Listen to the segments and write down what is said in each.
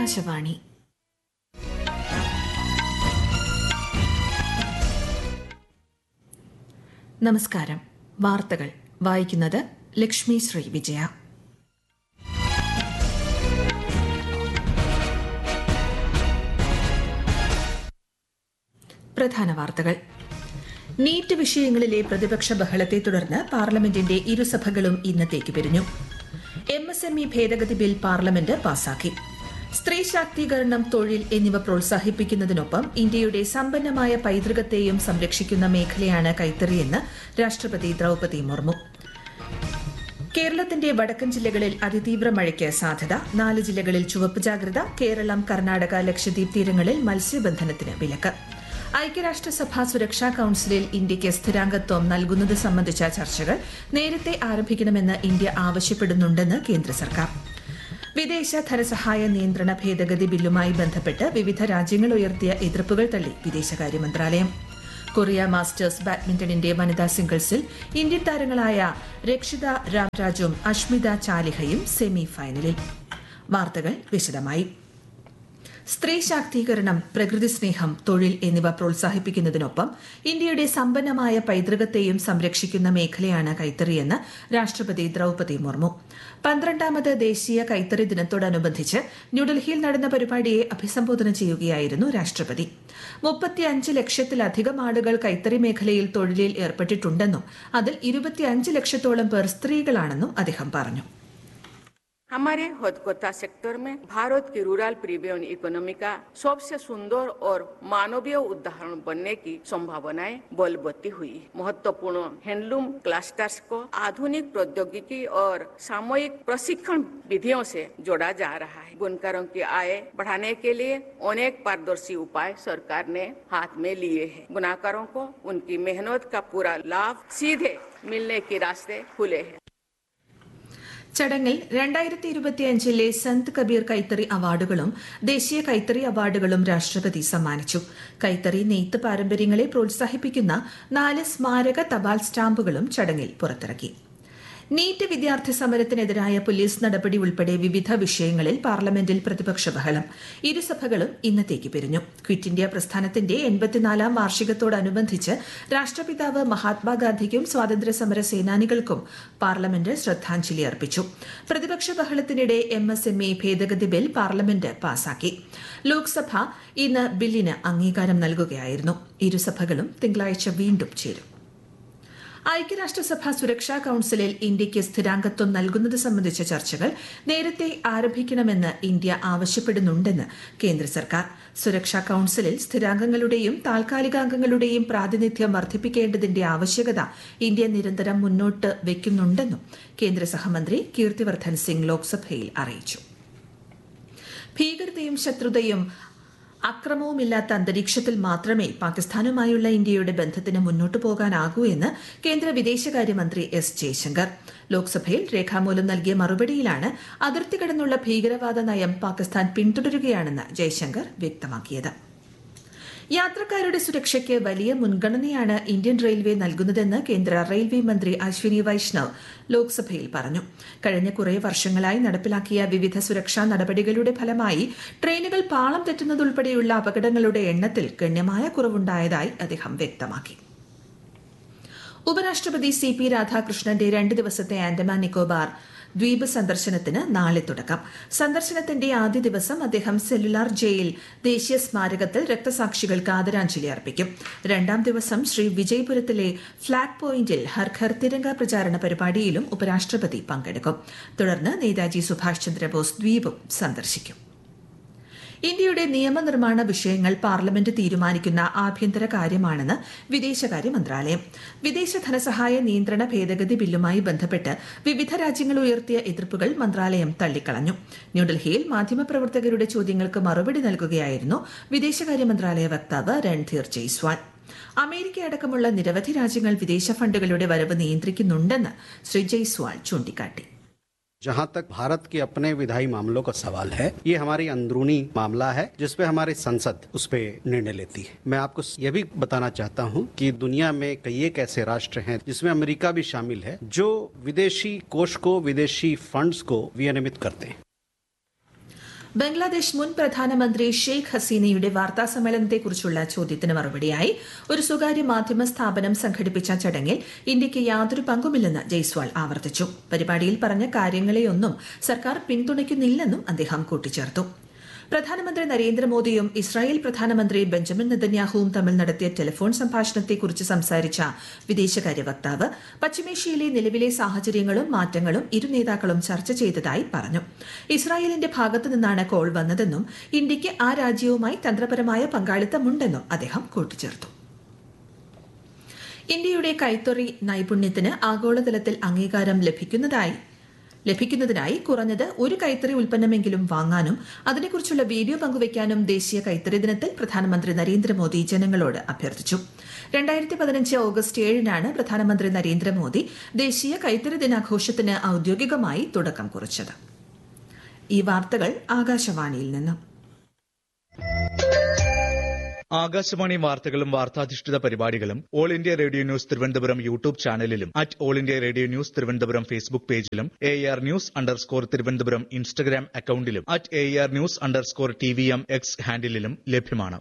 ആകാശവാണി നമസ്കാരം വാർത്തകൾ വായിക്കുന്നത് ലക്ഷ്മി ശ്രീ വിജയ പ്രധാന വാർത്തകൾ നീറ്റ് വിഷയങ്ങളിലെ പ്രതിപക്ഷ ബഹളത്തെ തുടർന്ന് പാർലമെന്റിന്റെ ഇരുസഭകളും ഇന്നത്തേക്ക് പിരിഞ്ഞു എം എസ് എം ഇ ഭേദഗതി ബിൽ പാർലമെന്റ് പാസാക്കി സ്ത്രീ ശാക്തീകരണം തൊഴിൽ എന്നിവ പ്രോത്സാഹിപ്പിക്കുന്നതിനൊപ്പം ഇന്ത്യയുടെ സമ്പന്നമായ പൈതൃകത്തെയും സംരക്ഷിക്കുന്ന മേഖലയാണ് കൈത്തറിയെന്ന് രാഷ്ട്രപതി ദ്രൌപതി മുർമു കേരളത്തിന്റെ വടക്കൻ ജില്ലകളിൽ അതിതീവ്ര മഴയ്ക്ക് സാധ്യത നാല് ജില്ലകളിൽ ചുവപ്പ് ജാഗ്രത കേരളം കർണാടക ലക്ഷദ്വീപ് തീരങ്ങളിൽ മത്സ്യബന്ധനത്തിന് വിലക്ക് ഐക്യരാഷ്ട്രസഭ സുരക്ഷാ കൌൺസിലിൽ ഇന്ത്യയ്ക്ക് സ്ഥിരാംഗത്വം നൽകുന്നത് സംബന്ധിച്ച ചർച്ചകൾ നേരത്തെ ആരംഭിക്കണമെന്ന് ഇന്ത്യ ആവശ്യപ്പെടുന്നുണ്ടെന്ന് കേന്ദ്ര സർക്കാർ വിദേശ ധനസഹായ നിയന്ത്രണ ഭേദഗതി ബില്ലുമായി ബന്ധപ്പെട്ട് വിവിധ രാജ്യങ്ങൾ ഉയർത്തിയ എതിർപ്പുകൾ തള്ളി വിദേശകാര്യ മന്ത്രാലയം കൊറിയ മാസ്റ്റേഴ്സ് ബാഡ്മിന്റണിന്റെ വനിതാ സിംഗിൾസിൽ ഇന്ത്യൻ താരങ്ങളായ രക്ഷിത രാംരാജും അഷ്മിത ചാലിഹയും സെമി ഫൈനലിൽ വാർത്തകൾ വിശദമായി സ്ത്രീ ശാക്തീകരണം പ്രകൃതി സ്നേഹം തൊഴിൽ എന്നിവ പ്രോത്സാഹിപ്പിക്കുന്നതിനൊപ്പം ഇന്ത്യയുടെ സമ്പന്നമായ പൈതൃകത്തെയും സംരക്ഷിക്കുന്ന മേഖലയാണ് കൈത്തറിയെന്ന് രാഷ്ട്രപതി ദ്രൌപതി മുർമു പന്ത്രണ്ടാമത് ദേശീയ കൈത്തറി ദിനത്തോടനുബന്ധിച്ച് ന്യൂഡൽഹിയിൽ നടന്ന പരിപാടിയെ അഭിസംബോധന ചെയ്യുകയായിരുന്നു രാഷ്ട്രപതി മുപ്പത്തിയഞ്ച് ലക്ഷത്തിലധികം ആളുകൾ കൈത്തറി മേഖലയിൽ തൊഴിലിൽ ഏർപ്പെട്ടിട്ടുണ്ടെന്നും അതിൽ ഇരുപത്തിയഞ്ച് ലക്ഷത്തോളം പേർ സ്ത്രീകളാണെന്നും അദ്ദേഹം പറഞ്ഞു हमारे हथकथा सेक्टर में भारत की रूरल प्रीमियम इकोनॉमी का सबसे सुंदर और मानवीय उदाहरण बनने की संभावनाएं बलवती हुई महत्वपूर्ण हैंडलूम क्लस्टर्स को आधुनिक प्रौद्योगिकी और सामूहिक प्रशिक्षण विधियों से जोड़ा जा रहा है बुनकरों की आय बढ़ाने के लिए अनेक पारदर्शी उपाय सरकार ने हाथ में लिए हैं बुनाकरों को उनकी मेहनत का पूरा लाभ सीधे मिलने के रास्ते खुले हैं ചടങ്ങിൽ രണ്ടായിരത്തി ഇരുപത്തിയഞ്ചിലെ സന്ത് കബീർ കൈത്തറി അവാർഡുകളും ദേശീയ കൈത്തറി അവാർഡുകളും രാഷ്ട്രപതി സമ്മാനിച്ചു കൈത്തറി നെയ്ത്ത് പാരമ്പര്യങ്ങളെ പ്രോത്സാഹിപ്പിക്കുന്ന നാല് സ്മാരക തപാൽ സ്റ്റാമ്പുകളും ചടങ്ങിൽ പുറത്തിറക്കി നീറ്റ് വിദ്യാർത്ഥി സമരത്തിനെതിരായ പോലീസ് നടപടി ഉൾപ്പെടെ വിവിധ വിഷയങ്ങളിൽ പാർലമെന്റിൽ പ്രതിപക്ഷ ബഹളം ഇരുസഭകളും ഇന്നത്തേക്ക് പിരിഞ്ഞു ക്വിറ്റ് ഇന്ത്യ പ്രസ്ഥാനത്തിന്റെ എൺപത്തിനാലാം വാർഷികത്തോടനുബന്ധിച്ച് രാഷ്ട്രപിതാവ് മഹാത്മാഗാന്ധിക്കും സ്വാതന്ത്ര്യ സമര സേനാനികൾക്കും പാർലമെന്റ് ശ്രദ്ധാഞ്ജലി അർപ്പിച്ചു പ്രതിപക്ഷ ബഹളത്തിനിടെ എം എസ് എം എ ഭേദഗതി ബിൽ പാർലമെന്റ് പാസാക്കി ലോക്സഭ ഇന്ന് ബില്ലിന് അംഗീകാരം നൽകുകയായിരുന്നു ഇരുസഭകളും തിങ്കളാഴ്ച വീണ്ടും ചേരും ഐക്യരാഷ്ട്രസഭ സുരക്ഷാ കൌൺസിലിൽ ഇന്ത്യയ്ക്ക് സ്ഥിരാംഗത്വം നൽകുന്നത് സംബന്ധിച്ച ചർച്ചകൾ നേരത്തെ ആരംഭിക്കണമെന്ന് ഇന്ത്യ ആവശ്യപ്പെടുന്നുണ്ടെന്ന് കേന്ദ്ര സർക്കാർ സുരക്ഷാ കൌൺസിലിൽ സ്ഥിരാംഗങ്ങളുടെയും താൽക്കാലികാംഗങ്ങളുടെയും പ്രാതിനിധ്യം വർദ്ധിപ്പിക്കേണ്ടതിന്റെ ആവശ്യകത ഇന്ത്യ നിരന്തരം മുന്നോട്ട് വയ്ക്കുന്നുണ്ടെന്നും കേന്ദ്ര സഹമന്ത്രി കീർത്തിവർദ്ധൻ സിംഗ് ലോക്സഭയിൽ അറിയിച്ചു ഭീകരതയും ശത്രുതയും അക്രമവുമില്ലാത്ത അന്തരീക്ഷത്തിൽ മാത്രമേ പാകിസ്ഥാനുമായുള്ള ഇന്ത്യയുടെ ബന്ധത്തിന് മുന്നോട്ടു പോകാനാകൂ എന്ന് കേന്ദ്ര വിദേശകാര്യമന്ത്രി എസ് ജയശങ്കർ ലോക്സഭയിൽ രേഖാമൂലം നൽകിയ മറുപടിയിലാണ് അതിർത്തി കടന്നുള്ള ഭീകരവാദ നയം പാകിസ്ഥാൻ പിന്തുടരുകയാണെന്ന് ജയശങ്കർ വ്യക്തമാക്കിയത് യാത്രക്കാരുടെ സുരക്ഷയ്ക്ക് വലിയ മുൻഗണനയാണ് ഇന്ത്യൻ റെയിൽവേ നൽകുന്നതെന്ന് കേന്ദ്ര റെയിൽവേ മന്ത്രി അശ്വിനി വൈഷ്ണവ് ലോക്സഭയിൽ പറഞ്ഞു കഴിഞ്ഞ കുറേ വർഷങ്ങളായി നടപ്പിലാക്കിയ വിവിധ സുരക്ഷാ നടപടികളുടെ ഫലമായി ട്രെയിനുകൾ പാളം തെറ്റുന്നതുൾപ്പെടെയുള്ള അപകടങ്ങളുടെ എണ്ണത്തിൽ ഗണ്യമായ കുറവുണ്ടായതായി അദ്ദേഹം വ്യക്തമാക്കി ഉപരാഷ്ട്രപതി സി പി രാധാകൃഷ്ണന്റെ രണ്ട് ദിവസത്തെ ആൻഡമാൻ നിക്കോബാർ ദ്വീപ് സന്ദർശനത്തിന് നാളെ തുടക്കം സന്ദർശനത്തിന്റെ ആദ്യ ദിവസം അദ്ദേഹം സെല്ലുലാർ ജയിൽ ദേശീയ സ്മാരകത്തിൽ രക്തസാക്ഷികൾക്ക് ആദരാഞ്ജലി അർപ്പിക്കും രണ്ടാം ദിവസം ശ്രീ വിജയ്പുരത്തിലെ ഫ്ളാഗ് പോയിന്റിൽ ഹർ ഘർ തിരങ്ക പ്രചാരണ പരിപാടിയിലും ഉപരാഷ്ട്രപതി പങ്കെടുക്കും തുടർന്ന് നേതാജി സുഭാഷ് ചന്ദ്രബോസ് ദ്വീപും സന്ദർശിക്കും ഇന്ത്യയുടെ നിയമനിർമ്മാണ വിഷയങ്ങൾ പാർലമെന്റ് തീരുമാനിക്കുന്ന ആഭ്യന്തര കാര്യമാണെന്ന് വിദേശകാര്യ മന്ത്രാലയം വിദേശ ധനസഹായ നിയന്ത്രണ ഭേദഗതി ബില്ലുമായി ബന്ധപ്പെട്ട് വിവിധ രാജ്യങ്ങൾ ഉയർത്തിയ എതിർപ്പുകൾ മന്ത്രാലയം തള്ളിക്കളഞ്ഞു ന്യൂഡൽഹിയിൽ മാധ്യമപ്രവർത്തകരുടെ ചോദ്യങ്ങൾക്ക് മറുപടി നൽകുകയായിരുന്നു വിദേശകാര്യ മന്ത്രാലയ വക്താവ് രൺധീർ ജയ്സ്വാൾ അമേരിക്ക അടക്കമുള്ള നിരവധി രാജ്യങ്ങൾ വിദേശ ഫണ്ടുകളുടെ വരവ് നിയന്ത്രിക്കുന്നുണ്ടെന്ന് ശ്രീ ജയ്സ്വാൾ ചൂണ്ടിക്കാട്ടി जहां तक भारत के अपने विधायी मामलों का सवाल है ये हमारी अंदरूनी मामला है जिसपे हमारी संसद उस पे निर्णय लेती है मैं आपको ये भी बताना चाहता हूं कि दुनिया में कई एक ऐसे राष्ट्र हैं जिसमें अमेरिका भी शामिल है जो विदेशी कोष को विदेशी फंड्स को विनियमित करते हैं ബംഗ്ലാദേശ് മുൻ പ്രധാനമന്ത്രി ഷെയ്ഖ് ഹസീനയുടെ വാർത്താ സമ്മേളനത്തെക്കുറിച്ചുള്ള ചോദ്യത്തിന് മറുപടിയായി ഒരു സ്വകാര്യ മാധ്യമ സ്ഥാപനം സംഘടിപ്പിച്ച ചടങ്ങിൽ ഇന്ത്യയ്ക്ക് യാതൊരു പങ്കുമില്ലെന്ന് ജയ്സ്വാൾ ആവർത്തിച്ചു പരിപാടിയിൽ പറഞ്ഞ കാര്യങ്ങളെയൊന്നും സർക്കാർ പിന്തുണയ്ക്കുന്നില്ലെന്നും അദ്ദേഹം കൂട്ടിച്ചേർത്തു പ്രധാനമന്ത്രി നരേന്ദ്രമോദിയും ഇസ്രായേൽ പ്രധാനമന്ത്രി ബെഞ്ചമിൻ നെതന്യാഹുവും തമ്മിൽ നടത്തിയ ടെലിഫോൺ സംഭാഷണത്തെക്കുറിച്ച് സംസാരിച്ച വിദേശകാര്യ വക്താവ് പശ്ചിമേഷ്യയിലെ നിലവിലെ സാഹചര്യങ്ങളും മാറ്റങ്ങളും ഇരു നേതാക്കളും ചർച്ച ചെയ്തതായി പറഞ്ഞു ഇസ്രായേലിന്റെ ഭാഗത്തു നിന്നാണ് കോൾ വന്നതെന്നും ഇന്ത്യയ്ക്ക് ആ രാജ്യവുമായി തന്ത്രപരമായ പങ്കാളിത്തമുണ്ടെന്നും അദ്ദേഹം കൂട്ടിച്ചേർത്തു ഇന്ത്യയുടെ കൈത്തൊറി നൈപുണ്യത്തിന് ആഗോളതലത്തിൽ അംഗീകാരം ലഭിക്കുന്നതായി ലഭിക്കുന്നതിനായി കുറഞ്ഞത് ഒരു കൈത്തറി ഉൽപ്പന്നമെങ്കിലും വാങ്ങാനും അതിനെക്കുറിച്ചുള്ള വീഡിയോ പങ്കുവയ്ക്കാനും ദേശീയ കൈത്തറി ദിനത്തിൽ പ്രധാനമന്ത്രി നരേന്ദ്രമോദി ജനങ്ങളോട് അഭ്യർത്ഥിച്ചു രണ്ടായിരത്തി പതിനഞ്ച് ഓഗസ്റ്റ് ഏഴിനാണ് പ്രധാനമന്ത്രി നരേന്ദ്രമോദി ദേശീയ കൈത്തറി ദിനാഘോഷത്തിന് ഔദ്യോഗികമായി തുടക്കം കുറിച്ചത് ഈ വാർത്തകൾ ആകാശവാണിയിൽ നിന്നും ആകാശവാണി വാർത്തകളും വാർത്താധിഷ്ഠിത പരിപാടികളും All India Radio news Thiruvananthapuram YouTube ചാനലിലും at All India Radio news Thiruvananthapuram Facebook പേജിലും A R news underscore Thiruvananthapuram Instagram അക്കൌണ്ടിലും at A R news underscore T V M X ഹാൻഡിലും ലഭ്യമാണ്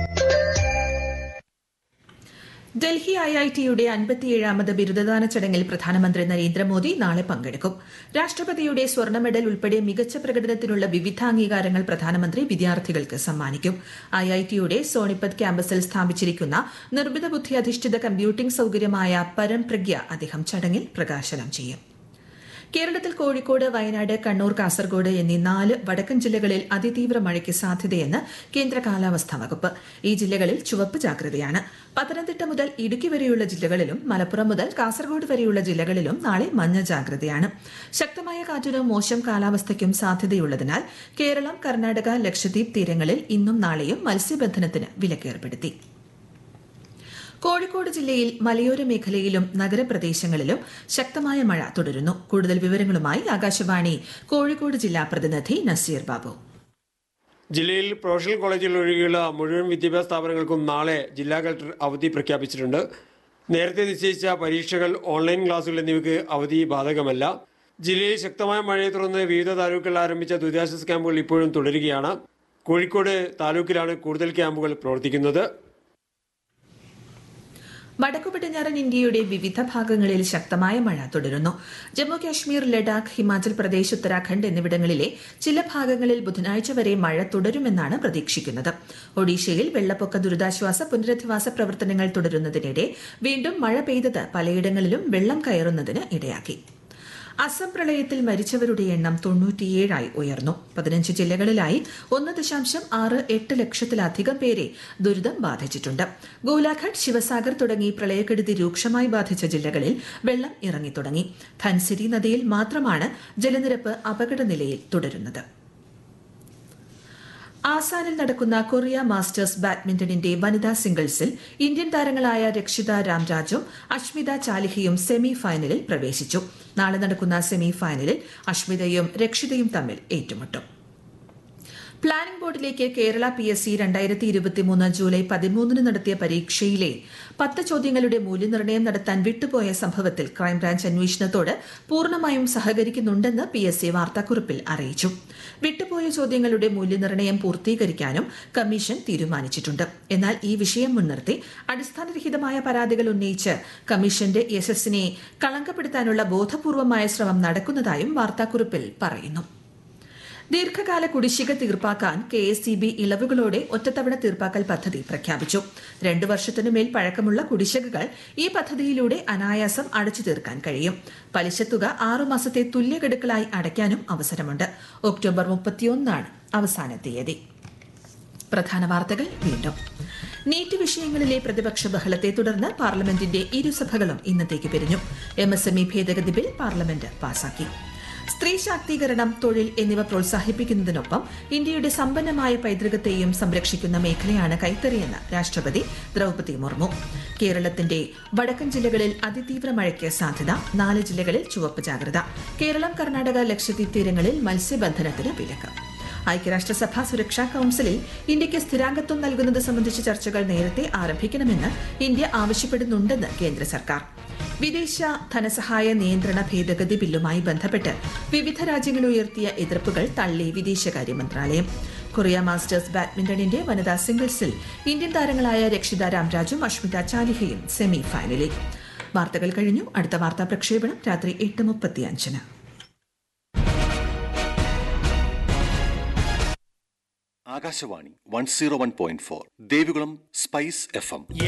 ഡൽഹി ഐ ഐ ടിയുടെ അൻപത്തിയേഴാമത് ബിരുദദാന ചടങ്ങിൽ പ്രധാനമന്ത്രി നരേന്ദ്രമോദി നാളെ പങ്കെടുക്കും രാഷ്ട്രപതിയുടെ സ്വർണ്ണ മെഡൽ ഉൾപ്പെടെ മികച്ച പ്രകടനത്തിനുള്ള വിവിധ അംഗീകാരങ്ങൾ പ്രധാനമന്ത്രി വിദ്യാർത്ഥികൾക്ക് സമ്മാനിക്കും ഐ ഐ ടിയുടെ സോണിപത് ക്യാമ്പസിൽ സ്ഥാപിച്ചിരിക്കുന്ന നിർമ്മിത ബുദ്ധി അധിഷ്ഠിത കമ്പ്യൂട്ടിംഗ് സൌകര്യമായ പരംപ്രഗ്യ അദ്ദേഹം ചടങ്ങിൽ പ്രകാശനം ചെയ്യും കേരളത്തിൽ കോഴിക്കോട് വയനാട് കണ്ണൂർ കാസർഗോഡ് എന്നീ നാല് വടക്കൻ ജില്ലകളിൽ അതിതീവ്ര മഴയ്ക്ക് സാധ്യതയെന്ന് കേന്ദ്ര കാലാവസ്ഥാ വകുപ്പ് ഈ ജില്ലകളിൽ ചുവപ്പ് ജാഗ്രതയാണ് പത്തനംതിട്ട മുതൽ ഇടുക്കി വരെയുള്ള ജില്ലകളിലും മലപ്പുറം മുതൽ കാസർഗോഡ് വരെയുള്ള ജില്ലകളിലും നാളെ മഞ്ഞ ജാഗ്രതയാണ് ശക്തമായ കാറ്റിനും മോശം കാലാവസ്ഥയ്ക്കും സാധ്യതയുള്ളതിനാൽ കേരളം കർണാടക ലക്ഷദ്വീപ് തീരങ്ങളിൽ ഇന്നും നാളെയും മത്സ്യബന്ധനത്തിന് വിലക്കേർപ്പെടുത്തി കോഴിക്കോട് ജില്ലയിൽ മലയോര മേഖലയിലും നഗരപ്രദേശങ്ങളിലും ശക്തമായ മഴ തുടരുന്നു കൂടുതൽ വിവരങ്ങളുമായി ആകാശവാണി കോഴിക്കോട് ജില്ലാ പ്രതിനിധി നസീർ ബാബു ജില്ലയിൽ പ്രൊഫഷണൽ കോളേജുകൾ ഒഴികെയുള്ള മുഴുവൻ വിദ്യാഭ്യാസ സ്ഥാപനങ്ങൾക്കും നാളെ ജില്ലാ കളക്ടർ അവധി പ്രഖ്യാപിച്ചിട്ടുണ്ട് നേരത്തെ നിശ്ചയിച്ച പരീക്ഷകൾ ഓൺലൈൻ ക്ലാസുകൾ എന്നിവയ്ക്ക് അവധി ബാധകമല്ല ജില്ലയിൽ ശക്തമായ മഴയെ തുടർന്ന് വിവിധ താലൂക്കുകളിൽ ആരംഭിച്ച ദുരിതാശ്വാസ ക്യാമ്പുകൾ ഇപ്പോഴും തുടരുകയാണ് കോഴിക്കോട് താലൂക്കിലാണ് കൂടുതൽ ക്യാമ്പുകൾ പ്രവർത്തിക്കുന്നത് വടക്കു പടിഞ്ഞാറൻ ഇന്ത്യയുടെ വിവിധ ഭാഗങ്ങളിൽ ശക്തമായ മഴ തുടരുന്നു ജമ്മു കാശ്മീർ ലഡാക്ക് ഹിമാചൽ പ്രദേശ് ഉത്തരാഖണ്ഡ് എന്നിവിടങ്ങളിലെ ചില ഭാഗങ്ങളിൽ ബുധനാഴ്ച വരെ മഴ തുടരുമെന്നാണ് പ്രതീക്ഷിക്കുന്നത് ഒഡീഷയിൽ വെള്ളപ്പൊക്ക ദുരിതാശ്വാസ പുനരധിവാസ പ്രവർത്തനങ്ങൾ തുടരുന്നതിനിടെ വീണ്ടും മഴ പെയ്തത് പലയിടങ്ങളിലും വെള്ളം കയറുന്നതിന് ഇടയാക്കി അസം പ്രളയത്തിൽ മരിച്ചവരുടെ എണ്ണം തൊണ്ണൂറ്റിയേഴായി ഉയർന്നു പതിനഞ്ച് ജില്ലകളിലായി ഒന്ന് ദശാംശം ആറ് എട്ട് ലക്ഷത്തിലധികം പേരെ ദുരിതം ബാധിച്ചിട്ടുണ്ട് ഗോലാഘട്ട് ശിവസാഗർ തുടങ്ങി പ്രളയക്കെടുതി രൂക്ഷമായി ബാധിച്ച ജില്ലകളിൽ വെള്ളം ഇറങ്ങിത്തുടങ്ങി ധൻസിരി നദിയിൽ മാത്രമാണ് ജലനിരപ്പ് അപകടനിലയിൽ തുടരുന്നത് ആസാനിൽ നടക്കുന്ന കൊറിയ മാസ്റ്റേഴ്സ് ബാഡ്മിന്റണിന്റെ വനിതാ സിംഗിൾസിൽ ഇന്ത്യൻ താരങ്ങളായ രക്ഷിത രാംരാജും അഷ്മിത ചാലിഹയും സെമി ഫൈനലിൽ പ്രവേശിച്ചു നാളെ നടക്കുന്ന സെമി ഫൈനലിൽ അഷ്മിതയും രക്ഷിതയും തമ്മിൽ ഏറ്റുമുട്ടും പ്ലാനിംഗ് ബോർഡിലേക്ക് കേരള പി എസ് സി രണ്ടായിരത്തി ഇരുപത്തിമൂന്ന് ജൂലൈ പതിമൂന്നിന് നടത്തിയ പരീക്ഷയിലെ പത്ത് ചോദ്യങ്ങളുടെ മൂല്യനിർണ്ണയം നടത്താൻ വിട്ടുപോയ സംഭവത്തിൽ ക്രൈംബ്രാഞ്ച് അന്വേഷണത്തോട് പൂർണ്ണമായും സഹകരിക്കുന്നുണ്ടെന്ന് പി എസ് സി വാർത്താക്കുറിപ്പിൽ അറിയിച്ചു വിട്ടുപോയ ചോദ്യങ്ങളുടെ മൂല്യനിർണ്ണയം പൂർത്തീകരിക്കാനും കമ്മീഷൻ തീരുമാനിച്ചിട്ടുണ്ട് എന്നാൽ ഈ വിഷയം മുൻനിർത്തി അടിസ്ഥാനരഹിതമായ പരാതികൾ ഉന്നയിച്ച് കമ്മീഷന്റെ യശസ്സിനെ കളങ്കപ്പെടുത്താനുള്ള ബോധപൂർവമായ ശ്രമം നടക്കുന്നതായും വാർത്താക്കുറിപ്പിൽ പറയുന്നു ദീർഘകാല കുടിശ്ശിക തീർപ്പാക്കാൻ കെ എസ് ഇ ബി ഇളവുകളോടെ ഒറ്റത്തവണ തീർപ്പാക്കൽ പദ്ധതി പ്രഖ്യാപിച്ചു രണ്ടു വർഷത്തിനു മേൽ പഴക്കമുള്ള കുടിശ്ശികകൾ ഈ പദ്ധതിയിലൂടെ അനായാസം അടച്ചു തീർക്കാൻ കഴിയും പലിശത്തുക ആറുമാസത്തെ തുല്യഗഡുക്കളായി അടയ്ക്കാനും അവസരമുണ്ട് ഒക്ടോബർ മുപ്പത്തിയൊന്നാണ് അവസാന തീയതി പ്രധാന വാർത്തകൾ വീണ്ടും നീറ്റ് വിഷയങ്ങളിലെ പ്രതിപക്ഷ ബഹളത്തെ തുടർന്ന് പാർലമെന്റിന്റെ ഇരുസഭകളും ഇന്നത്തേക്ക് പിരിഞ്ഞു എം എസ് എം ഇ ഭേദഗതി ബിൽ പാർലമെന്റ് പാസാക്കി സ്ത്രീ ശാക്തീകരണം തൊഴിൽ എന്നിവ പ്രോത്സാഹിപ്പിക്കുന്നതിനൊപ്പം ഇന്ത്യയുടെ സമ്പന്നമായ പൈതൃകത്തെയും സംരക്ഷിക്കുന്ന മേഖലയാണ് കൈത്തറിയെന്ന് രാഷ്ട്രപതി ദ്രൌപതി മുർമു കേരളത്തിന്റെ വടക്കൻ ജില്ലകളിൽ അതിതീവ്ര മഴയ്ക്ക് സാധ്യത നാല് ജില്ലകളിൽ ചുവപ്പ് ജാഗ്രത കേരളം കർണാടക ലക്ഷദ്വീപ് തീരങ്ങളിൽ മത്സ്യബന്ധനത്തിന് വിലക്ക് ഐക്യരാഷ്ട്രസഭ സുരക്ഷാ കൌൺസിലിൽ ഇന്ത്യയ്ക്ക് സ്ഥിരാംഗത്വം നൽകുന്നത് സംബന്ധിച്ച ചർച്ചകൾ നേരത്തെ ആരംഭിക്കണമെന്ന് ഇന്ത്യ ആവശ്യപ്പെടുന്നുണ്ടെന്ന് കേന്ദ്ര സർക്കാർ വിദേശ ധനസഹായ നിയന്ത്രണ ഭേദഗതി ബില്ലുമായി ബന്ധപ്പെട്ട് വിവിധ രാജ്യങ്ങൾ ഉയർത്തിയ എതിർപ്പുകൾ തള്ളി വിദേശകാര്യ മന്ത്രാലയം കൊറിയ മാസ്റ്റേഴ്സ് ബാഡ്മിന്റണിന്റെ വനിതാ സിംഗിൾസിൽ ഇന്ത്യൻ താരങ്ങളായ രക്ഷിത രാംരാജും അഷ്മിത ചാലിഹയും സെമി ഫൈനലിൽ വാർത്തകൾ കഴിഞ്ഞു അടുത്ത വാർത്താ പ്രക്ഷേപണം രാത്രി എട്ട് മുപ്പത്തിയഞ്ചിന് Akashvani one zero one point four Devikulam spice F M